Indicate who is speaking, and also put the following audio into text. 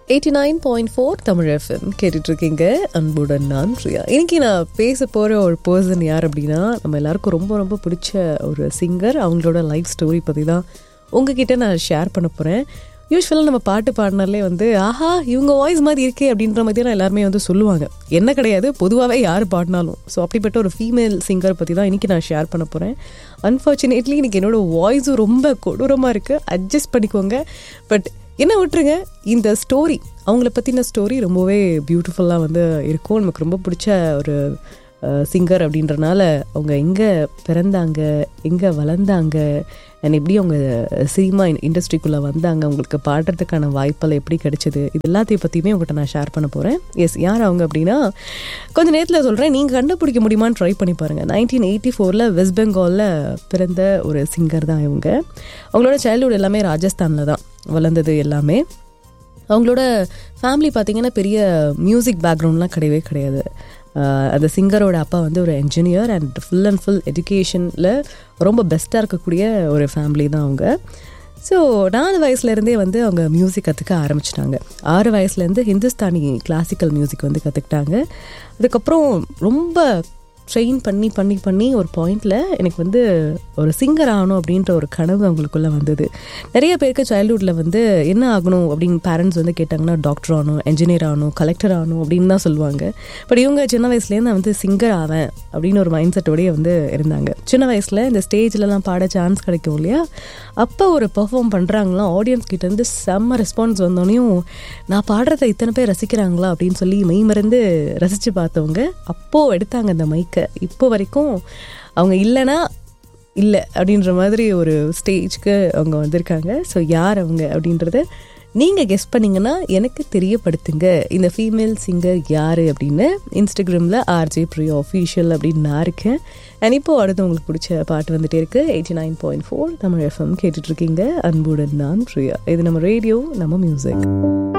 Speaker 1: eighty nine point four Tamil FM கேட்டுட்டு இருக்கீங்க அன்புடன் நான் பிரியா இன்னைக்கு நான் பேச போகிற ஒரு பர்சன் யார் அப்படின்னா நம்ம எல்லாருக்கும் ரொம்ப ரொம்ப பிடிச்ச ஒரு சிங்கர் அவங்களோட லைஃப் ஸ்டோரி பற்றி தான் உங்ககிட்ட நான் ஷேர் பண்ண போகிறேன் யூஸ்வலாக நம்ம பாட்டு பாடினாலே வந்து ஆஹா இவங்க வாய்ஸ் மாதிரி இருக்கே அப்படின்ற மாதிரி தான் எல்லாருமே வந்து சொல்லுவாங்க என்ன கிடையாது பொதுவாகவே யார் பாடினாலும் ஸோ அப்படிப்பட்ட ஒரு ஃபீமேல் சிங்கர் பற்றி தான் இன்றைக்கி நான் ஷேர் பண்ண போகிறேன் அன்ஃபார்ச்சுனேட்லி இன்றைக்கி என்னோடய வாய்ஸும் ரொம்ப கொடூரமாக இருக்குது அட்ஜஸ்ட் பண்ணிக்கோங்க பட் என்ன விட்டுருங்க இந்த ஸ்டோரி அவங்கள பற்றின ஸ்டோரி ரொம்பவே பியூட்டிஃபுல்லாக வந்து இருக்கும் நமக்கு ரொம்ப பிடிச்ச ஒரு சிங்கர் அப்படின்றனால அவங்க எங்கே பிறந்தாங்க எங்கே வளர்ந்தாங்க அண்ட் எப்படி அவங்க சினிமா இண்டஸ்ட்ரிக்குள்ளே வந்தாங்க அவங்களுக்கு பாடுறதுக்கான வாய்ப்பெல்லாம் எப்படி கிடைச்சிது இது எல்லாத்தையும் பற்றியுமே உங்கள்கிட்ட நான் ஷேர் பண்ண போகிறேன் எஸ் யார் அவங்க அப்படின்னா கொஞ்சம் நேரத்தில் சொல்கிறேன் நீங்கள் கண்டுபிடிக்க முடியுமான்னு ட்ரை பண்ணி பாருங்கள் நைன்டீன் எயிட்டி ஃபோரில் வெஸ்ட் பெங்காலில் பிறந்த ஒரு சிங்கர் தான் இவங்க அவங்களோட சைல்டுஹுட் எல்லாமே ராஜஸ்தானில் தான் வளர்ந்தது எல்லாமே அவங்களோட ஃபேமிலி பார்த்திங்கன்னா பெரிய மியூசிக் பேக்ரவுண்ட்லாம் கிடையவே கிடையாது அந்த சிங்கரோட அப்பா வந்து ஒரு engineer and full and full எஜுகேஷனில் ரொம்ப பெஸ்ட்டாக இருக்கக்கூடிய ஒரு ஃபேமிலி தான் அவங்க ஸோ நாலு வயசுலேருந்தே வந்து அவங்க மியூசிக் கற்றுக்க ஆரம்பிச்சிட்டாங்க ஆறு வயசுலேருந்து ஹிந்துஸ்தானி கிளாசிக்கல் மியூசிக் வந்து கற்றுக்கிட்டாங்க அதுக்கப்புறம் ரொம்ப ட்ரெயின் பண்ணி பண்ணி பண்ணி ஒரு பாயிண்டில் எனக்கு வந்து ஒரு சிங்கர் ஆகணும் அப்படின்ற ஒரு கனவு அவங்களுக்குள்ளே வந்தது நிறைய பேருக்கு சைல்ட்ஹுட்டில் வந்து என்ன ஆகணும் அப்படின்னு பேரண்ட்ஸ் வந்து கேட்டாங்கன்னா டாக்டர் ஆகணும் என்ஜினியர் ஆகணும் கலெக்டர் ஆகணும் அப்படின்னு தான் சொல்லுவாங்க பட் இவங்க சின்ன வயசுலேருந்து வந்து சிங்கர் ஆவேன் அப்படின்னு ஒரு மைண்ட் செட்டோடய வந்து இருந்தாங்க சின்ன வயசில் இந்த ஸ்டேஜ்லலாம் பாட சான்ஸ் கிடைக்கும் இல்லையா அப்போ ஒரு பெர்ஃபார்ம் பண்ணுறாங்களா ஆடியன்ஸ் கிட்டேருந்து செம்ம ரெஸ்பான்ஸ் வந்தோடனையும் நான் பாடுறத இத்தனை பேர் ரசிக்கிறாங்களா அப்படின்னு சொல்லி மெய் மறந்து ரசித்து பார்த்தவங்க அப்போது எடுத்தாங்க அந்த மைக்கை இப்போ வரைக்கும் அவங்க இல்லைன்னா இல்லை அப்படின்ற மாதிரி ஒரு ஸ்டேஜ்க்கு அவங்க வந்திருக்காங்க ஸோ யார் அவங்க அப்படின்றத நீங்கள் கெஸ் பண்ணிங்கன்னா எனக்கு தெரியப்படுத்துங்க இந்த ஃபீமேல் சிங்கர் யார் அப்படின்னு இன்ஸ்டாகிராமில் ஆர்ஜே ப்ரியோ அஃபீஷியல் அப்படின்னு நான் இருக்கேன் அண்ட் இப்போது அடுத்து உங்களுக்கு பிடிச்ச பாட்டு வந்துட்டே இருக்கு eighty nine point four Tamil FM கேட்டுட்ருக்கீங்க அன்புடன் நான் ப்ரியா இது நம்ம ரேடியோ நம்ம மியூசிக்